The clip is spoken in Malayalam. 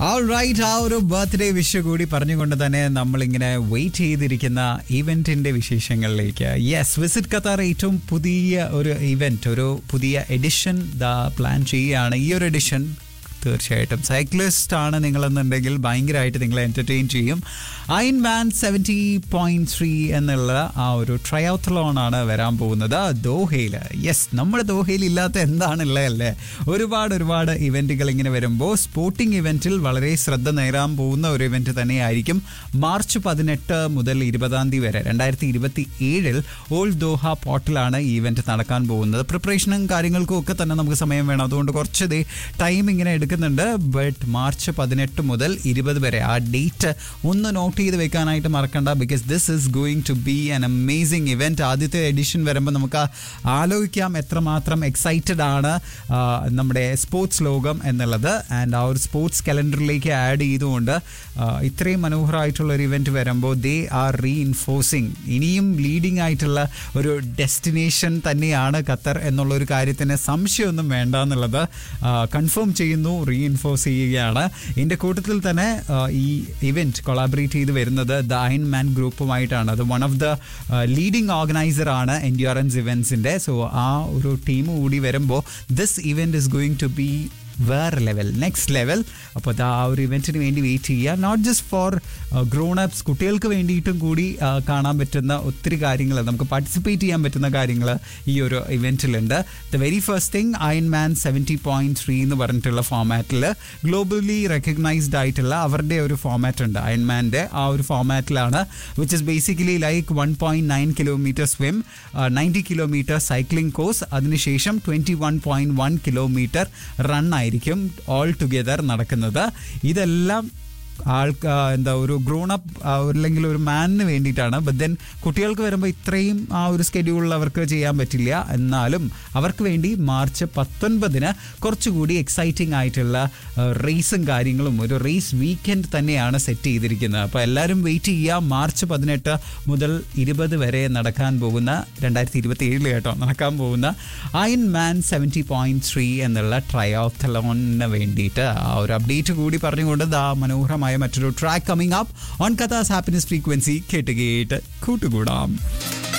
റൈറ്റ് ആ ഒരു ബർത്ത്ഡേ വിഷ് കൂടി പറഞ്ഞുകൊണ്ട് തന്നെ നമ്മളിങ്ങനെ വെയിറ്റ് ചെയ്തിരിക്കുന്ന ഇവന്റിന്റെ വിശേഷങ്ങളിലേക്ക് യെസ് വിസിറ്റ് ഖത്താർ ഏറ്റവും പുതിയ ഒരു ഇവന്റ് ഒരു പുതിയ എഡിഷൻ ദാ പ്ലാൻ ചെയ്യുകയാണ് ഈ ഒരു എഡിഷൻ തീർച്ചയായിട്ടും സൈക്ലിസ്റ്റ് ആണ് നിങ്ങളെന്നുണ്ടെങ്കിൽ ഭയങ്കരമായിട്ട് നിങ്ങളെ എന്റർടൈൻ ചെയ്യും Ironman seventy point three എന്നുള്ള ആ ഒരു ട്രയോത്ലോൺ ആണ് വരാൻ പോകുന്നത് ദോഹയിൽ യെസ് നമ്മുടെ ദോഹയിൽ ഇല്ലാത്ത എന്താണുള്ളത് അല്ലേ ഒരുപാട് ഒരുപാട് ഇവന്റുകൾ ഇങ്ങനെ വരുമ്പോൾ സ്പോർട്ടിംഗ് ഇവന്റിൽ വളരെ ശ്രദ്ധ നേരാൻ പോകുന്ന ഒരു ഇവന്റ് തന്നെയായിരിക്കും മാർച്ച് പതിനെട്ട് മുതൽ ഇരുപതാം തീയതി വരെ രണ്ടായിരത്തി ഇരുപത്തി ഏഴിൽ ഓൾഡ് ദോഹ പോർട്ടിലാണ് ഈ ഇവന്റ് നടക്കാൻ പോകുന്നത് പ്രിപ്പറേഷനും കാര്യങ്ങൾക്കും ഒക്കെ തന്നെ നമുക്ക് സമയം വേണം അതുകൊണ്ട് കുറച്ച് ദേ ടൈം ഇങ്ങനെ എടുക്കുന്നുണ്ട് ബട്ട് മാർച്ച് പതിനെട്ട് മുതൽ ഇരുപത് വരെ ആ ഡേറ്റ് ഒന്ന് നോട്ട് ചെയ്ത് വെക്കാനായിട്ട് മറക്കണ്ട because this is going to be an amazing event ആദ്യത്തെ എഡിഷൻ വരുമ്പോൾ നമുക്ക് ആലോചിക്കാം എത്രമാത്രം എക്സൈറ്റഡ് ആണ് ആ, നമ്മുടെ സ്പോർട്സ് ലോകം എന്നുള്ളത് ആൻഡ് ആ ഒരു സ്പോർട്സ് കലണ്ടറിലേക്ക് ആഡ് ചെയ്തുകൊണ്ട് ആ, ഇത്രയും മനോഹരമായിട്ടുള്ള ഒരു ഇവന്റ് വരുമ്പോൾ ദേ ആർ റീഇൻഫോഴ്സിങ് ഇനിയും ലീഡിംഗ് ആയിട്ടുള്ള ഒരു ഡെസ്റ്റിനേഷൻ തന്നെയാണ് ഖത്തർ എന്നുള്ള ഒരു കാര്യത്തിന് സംശയമൊന്നും വേണ്ട എന്നുള്ളത് കൺഫേം ചെയ്യുന്നു റീഇൻഫോഴ്സ് ചെയ്യുകയാണ് ഇതിൻ്റെ കൂട്ടത്തിൽ തന്നെ ആ, ഈ ഇവന്റ് കൊളാബറേറ്റ് ചെയ്ത് വരുന്നത് ദ അയൺ മാൻ ഗ്രൂപ്പുമായിട്ടാണ് അത് one of the leading organiser ആണ് എൻഡ്യൂറൻസ് ഇവന്റ്സിൻ്റെ സോ ആ ഒരു ടീം കൂടി വരുമ്പോൾ this event is going to be വേറെ ലെവൽ നെക്സ്റ്റ് ലെവൽ അപ്പോൾ അത് ആ ഒരു ഇവൻറ്റിന് വേണ്ടി വെയിറ്റ് ചെയ്യുക not just for grown ups കുട്ടികൾക്ക് വേണ്ടിയിട്ടും കൂടി ആ, കാണാൻ പറ്റുന്ന ഒത്തിരി കാര്യങ്ങൾ നമുക്ക് പാർട്ടിസിപ്പേറ്റ് ചെയ്യാൻ പറ്റുന്ന കാര്യങ്ങൾ ഈ ഒരു ഇവൻറ്റിലുണ്ട് the very first thing Ironman seventy point three എന്ന് പറഞ്ഞിട്ടുള്ള ഫോമാറ്റിൽ ഗ്ലോബലി റെക്കഗ്നൈസ്ഡ് ആയിട്ടുള്ള അവരുടെ ഒരു ഫോമാറ്റ് ഉണ്ട് അയൺ മാൻ്റെ ആ ഒരു ഫോമാറ്റിലാണ് which is basically like one point nine kilometre swim ninety kilometre cycling course അതിനുശേഷം twenty one point one kilometre run ആയിരിക്കും ഓൾ ടുഗെദർ നടക്കുന്നത് ഇതെല്ലാം ആൾക്ക് എന്താ ഒരു ഗ്രോൺ അപ്പ് അല്ലെങ്കിൽ ഒരു മാനിന് വേണ്ടിയിട്ടാണ് ബട്ട് ദെൻ കുട്ടികൾക്ക് വരുമ്പോൾ ഇത്രയും ആ ഒരു സ്കെഡ്യൂളിൽ അവർക്ക് ചെയ്യാൻ പറ്റില്ല എന്നാലും അവർക്ക് വേണ്ടി മാർച്ച് പത്തൊൻപതിന് കുറച്ചുകൂടി എക്സൈറ്റിംഗ് ആയിട്ടുള്ള റേസും കാര്യങ്ങളും ഒരു റേസ് വീക്കെൻഡ് തന്നെയാണ് സെറ്റ് ചെയ്തിരിക്കുന്നത് അപ്പോൾ എല്ലാവരും വെയിറ്റ് ചെയ്യുക മാർച്ച് പതിനെട്ട് മുതൽ ഇരുപത് വരെ നടക്കാൻ പോകുന്ന രണ്ടായിരത്തി ഇരുപത്തി ഏഴിൽ കേട്ടോ നടക്കാൻ പോകുന്ന Ironman seventy point three എന്നുള്ള ട്രയോത്തലോണിന് വേണ്ടിയിട്ട് ആ ഒരു അപ്ഡേറ്റ് കൂടി പറഞ്ഞുകൊണ്ട് ദാ മനോഹരമായ മറ്റൊരു track coming up on Kathas happiness frequency കേട്ട് കേട്ട് കൂട്ടുകൂടാം